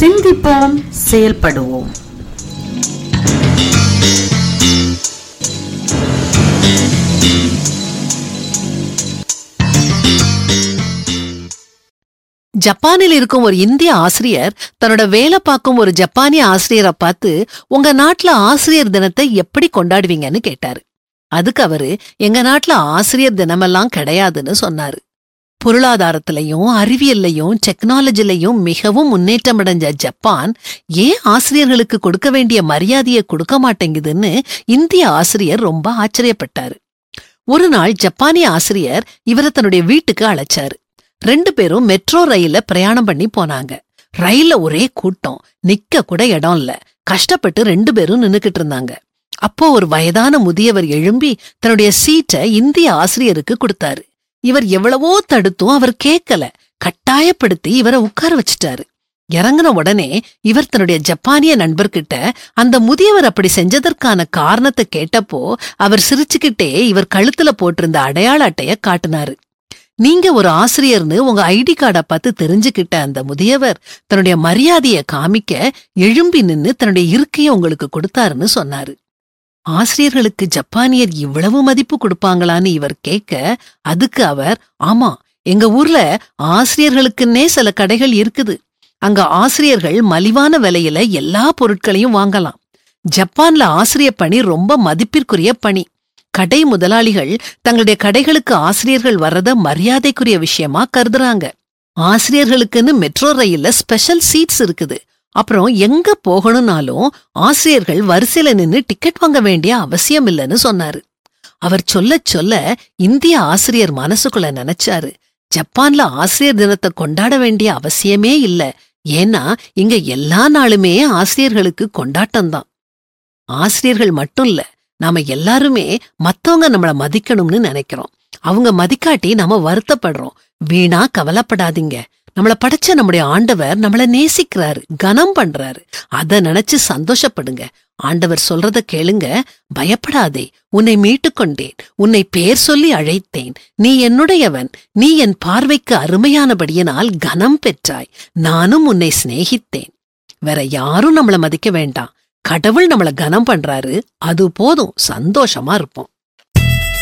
சிந்திப்போம் செயல்படுவோம் ஜப்பானில் இருக்கும் ஒரு இந்திய ஆசிரியர் தன்னோட வேலை பார்க்கும் ஒரு ஜப்பானிய ஆசிரியரை பார்த்து உங்க நாட்டுல ஆசிரியர் தினத்தை எப்படி கொண்டாடுவீங்கன்னு கேட்டாரு அதுக்கு அவரு எங்க நாட்டுல ஆசிரியர் தினமெல்லாம் கிடையாதுன்னு சொன்னாரு பொருளாதாரத்திலையும் அறிவியல்லையும் டெக்னாலஜிலையும் மிகவும் முன்னேற்றம் அடைஞ்ச ஜப்பான் ஏன் ஆசிரியர்களுக்கு கொடுக்க வேண்டிய மரியாதையை கொடுக்க மாட்டேங்குதுன்னு இந்திய ஆசிரியர் ரொம்ப ஆச்சரியப்பட்டாரு ஒரு நாள் ஜப்பானிய ஆசிரியர் இவரை தன்னுடைய வீட்டுக்கு அழைச்சாரு ரெண்டு பேரும் மெட்ரோ ரயில்ல பிரயாணம் பண்ணி போனாங்க ரயில்ல ஒரே கூட்டம் நிக்க கூட இடம் இல்ல கஷ்டப்பட்டு ரெண்டு பேரும் நின்னுக்கிட்டு இருந்தாங்க அப்போ ஒரு வயதான முதியவர் எழும்பி தன்னுடைய சீட்டை இந்திய ஆசிரியருக்கு கொடுத்தாரு இவர் எவ்வளவோ தடுத்தும் அவர் கேட்கல கட்டாயப்படுத்தி இவரை உட்கார வச்சிட்டாரு இறங்கின உடனே இவர் தன்னுடைய ஜப்பானிய நண்பர்கிட்ட அந்த முதியவர் அப்படி செஞ்சதற்கான காரணத்தை கேட்டப்போ அவர் சிரிச்சுக்கிட்டே இவர் கழுத்துல போட்டிருந்த அடையாள அட்டைய காட்டினாரு நீங்க ஒரு ஆசிரியர்னு உங்க ஐடி கார்டை பார்த்து தெரிஞ்சுக்கிட்ட அந்த முதியவர் தன்னுடைய மரியாதைய காமிக்க எழும்பி நின்னு தன்னுடைய இருக்கைய உங்களுக்கு கொடுத்தாருன்னு சொன்னாரு ஆசிரியர்களுக்கு ஜப்பானியர் இவ்வளவு மதிப்பு கொடுப்பாங்களான்னு இவர் கேட்க அதுக்கு அவர் ஆமா எங்க ஊர்ல ஆசிரியர்களுக்குன்னே சில கடைகள் இருக்குது அங்க ஆசிரியர்கள் மலிவான விலையில எல்லா பொருட்களையும் வாங்கலாம் ஜப்பான்ல ஆசிரிய பணி ரொம்ப மதிப்பிற்குரிய பணி கடை முதலாளிகள் தங்களுடைய கடைகளுக்கு ஆசிரியர்கள் வர்றத மரியாதைக்குரிய விஷயமா கருதுறாங்க ஆசிரியர்களுக்குன்னு மெட்ரோ ரயில்ல ஸ்பெஷல் சீட்ஸ் இருக்குது அப்புறம் எங்க போகணும்னாலும் ஆசிரியர்கள் வரிசையில நின்னு டிக்கெட் வாங்க வேண்டிய அவசியம் இல்லைன்னு சொன்னாரு அவர் சொல்ல சொல்ல இந்திய ஆசிரியர் மனசுக்குள்ள நினைச்சாரு ஜப்பான்ல ஆசிரியர் தினத்தை கொண்டாட வேண்டிய அவசியமே இல்ல ஏன்னா இங்க எல்லா நாளுமே ஆசிரியர்களுக்கு கொண்டாட்டம்தான் ஆசிரியர்கள் மட்டும் இல்ல நாம எல்லாருமே மத்தவங்க நம்மள மதிக்கணும்னு நினைக்கிறோம் அவங்க மதிக்காட்டி நாம வருத்தப்படுறோம் வீணா கவலைப்படாதீங்க நம்மள படைச்ச நம்முடைய ஆண்டவர் நம்மள நேசிக்கிறாரு கனம் பண்றாரு அத நினைச்சு சந்தோஷப்படுங்க ஆண்டவர் சொல்றத கேளுங்க பயப்படாதே உன்னை மீட்டுக் கொண்டேன் உன்னை பேர் சொல்லி அழைத்தேன் நீ என்னுடையவன் நீ என் பார்வைக்கு அருமையானபடியினால் கனம் பெற்றாய் நானும் உன்னை சிநேகித்தேன் வேற யாரும் நம்மள மதிக்க வேண்டாம் கடவுள் நம்மள கனம் பண்றாரு அது போதும் சந்தோஷமா இருப்போம்